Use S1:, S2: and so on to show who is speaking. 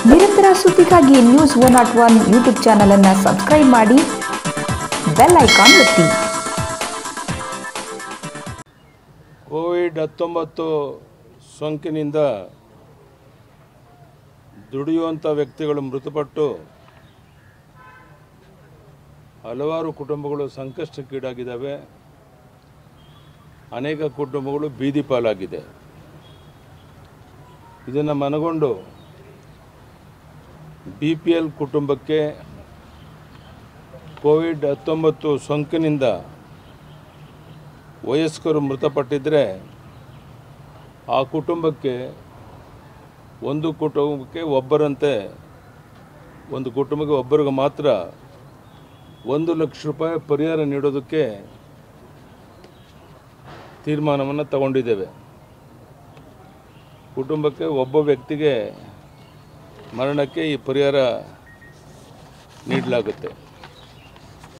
S1: ನಿರಂತರ ಸುದ್ದಿಗಾಗಿ news one nought one YouTube ಚಾನಲನ್ನು ಸಬ್ಸ್ಕ್ರೈಬ್ ಮಾಡಿ ಬೆಲ್ ಐಕಾನ್ ಒತ್ತಿ
S2: ಕೋವಿಡ್ ಹತ್ತೊಂಬತ್ತು ಸೋಂಕಿನಿಂದ ದುಡಿಯುವಂಥ ವ್ಯಕ್ತಿಗಳು ಮೃತಪಟ್ಟು ಹಲವಾರು ಕುಟುಂಬಗಳು ಸಂಕಷ್ಟಕ್ಕೀಡಾಗಿದ್ದಾವೆ ಅನೇಕ ಕುಟುಂಬಗಳು ಬೀದಿ ಪಾಲಾಗಿದೆ ಇದನ್ನು ಮನಗೊಂಡು ಬಿ ಪಿ ಎಲ್ ಕುಟುಂಬಕ್ಕೆ ಕೋವಿಡ್ ಹತ್ತೊಂಬತ್ತು ಸೋಂಕಿನಿಂದ ವಯಸ್ಕರು ಮೃತಪಟ್ಟಿದ್ದರೆ ಆ ಕುಟುಂಬಕ್ಕೆ ಒಂದು ಕುಟುಂಬಕ್ಕೆ ಒಬ್ಬರಂತೆ ಒಂದು ಕುಟುಂಬಕ್ಕೆ ಒಬ್ಬರಿಗೆ ಮಾತ್ರ ಒಂದು ಲಕ್ಷ ರೂಪಾಯಿ ಪರಿಹಾರ ನೀಡೋದಕ್ಕೆ ತೀರ್ಮಾನವನ್ನು ತಗೊಂಡಿದ್ದೇವೆ ಕುಟುಂಬಕ್ಕೆ ಒಬ್ಬ ವ್ಯಕ್ತಿಗೆ ಮರಣಕ್ಕೆ ಈ ಪರಿಹಾರ ನೀಡಲಾಗುತ್ತೆ